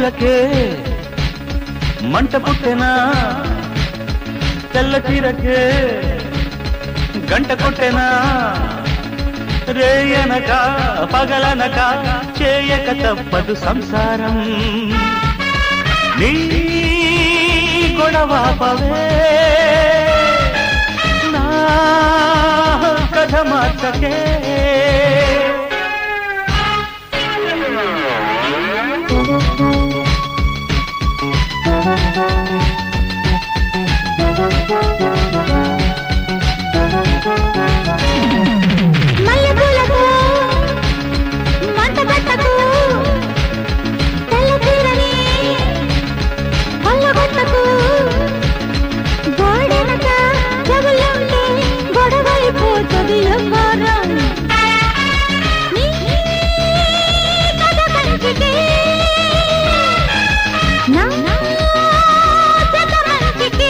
పూలకే మంట పుట్టెనా తెల్ల చీరకే గంట కొట్టెనా రేయనక పగలనక చేయక తప్పదు సంసారం నీ గొడవాపవే నా కథ మార్చకే మల్లెపూలకు మంట పెట్టకు తెల్ల చీరని కొల్లగొట్టకు గోడెనక జగులుంటే గొడవైపోతుంది ఎవ్వరం నీ కథ కంచికి నా జత మంచికి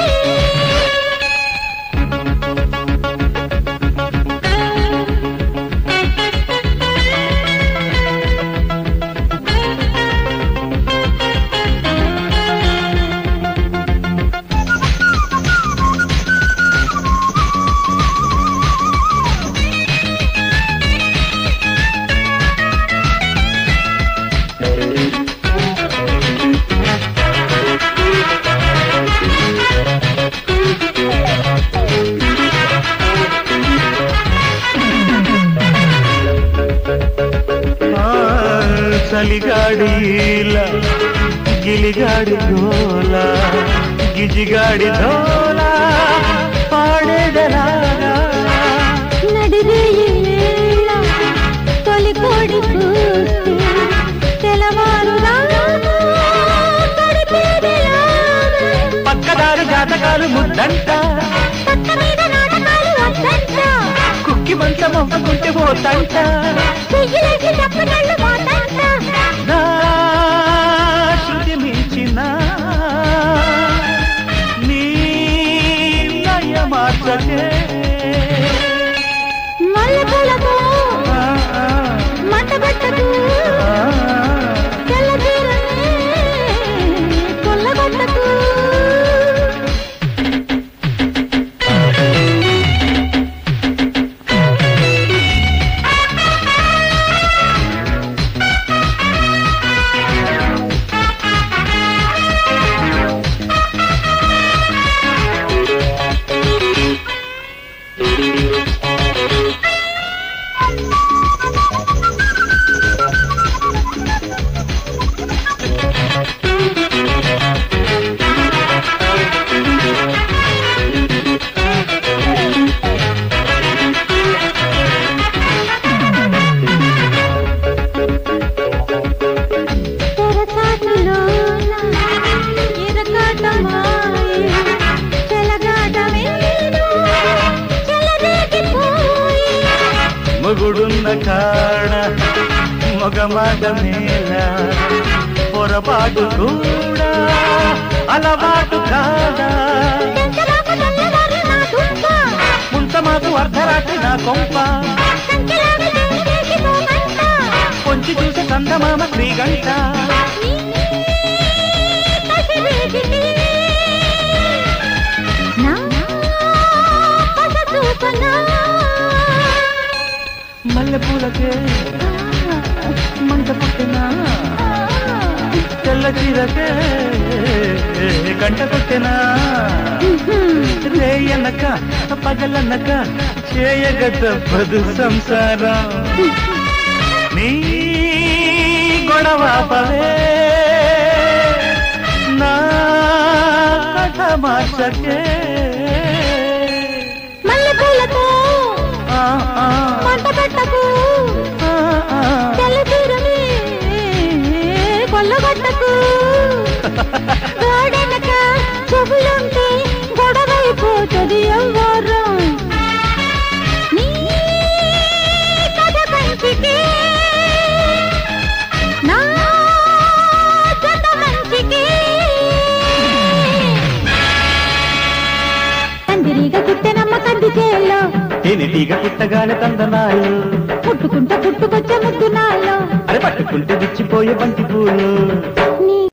ఆ, చలిగాడి ఈల, గిలిగాడి గోల గిజిగాడి ధోల పాడేదలాగా నడిరేయేళ్ళ తొలి కోడి కూస్తే తెలవారు పక్కదారి జాతకాలు ముద్దంట పక్క మీద నాటకాలు వద్దంట కుక్కి మంచం అవ్వకుంటే పోతంట చెయ్యిలేసి చెప్పనళ్ళు పోతంట నా శృతి మించిన నీ లయ మార్చకే మల్లెపూలకు ఆ, ఆ, మంట పెట్టకు ఆ. తెల్ల చీరని కొల్లగొట్టకు తెరచాటులోన ఇరకాటమాయే చెలగాటమేను చెలరేగిపోయి మొగుడున్న కాడ మొగమాట మేల పొరపాటు కూడా అలవాటు కాదా చెంచలాకు తెల్లవారు నా దుంప ముంత మాకు అర్ధరాత్రి నా కొంప సంఖ్యలాగా చెంగేసి పోమంట కొంచి చూసే కందమామ శ్రీగంట కసిరేగిటి నా పస చూపనా మల్లె పూలకే మంట పుట్టిన తెల్ల చీరకే గంట కొట్టిన రేయనక పగలనక చేయగ తప్పదు సంసారం నీ గొడవాపవే నా కథ మార్చకే మల్లెపూలతో ఆ, ఆ, మంట పెట్టకు ఆ, ఆ. తెల్ల చీరని కొల్లగొట్టకు గోడెనక చెవులుంటే గొడవైపోతుంది ఎవ్వరం నీ కథ కంచికి నా జత మంచికి కందిరీగ కుట్టెనమ్మ కంది చేలో తేనెటీగ పుట్టగానే తందనాలు పుట్టుకుంటే పుట్టుకొచ్చే ముద్దు నాలో అరే పట్టుకుంటే విచ్చిపోయే బంతి పూలు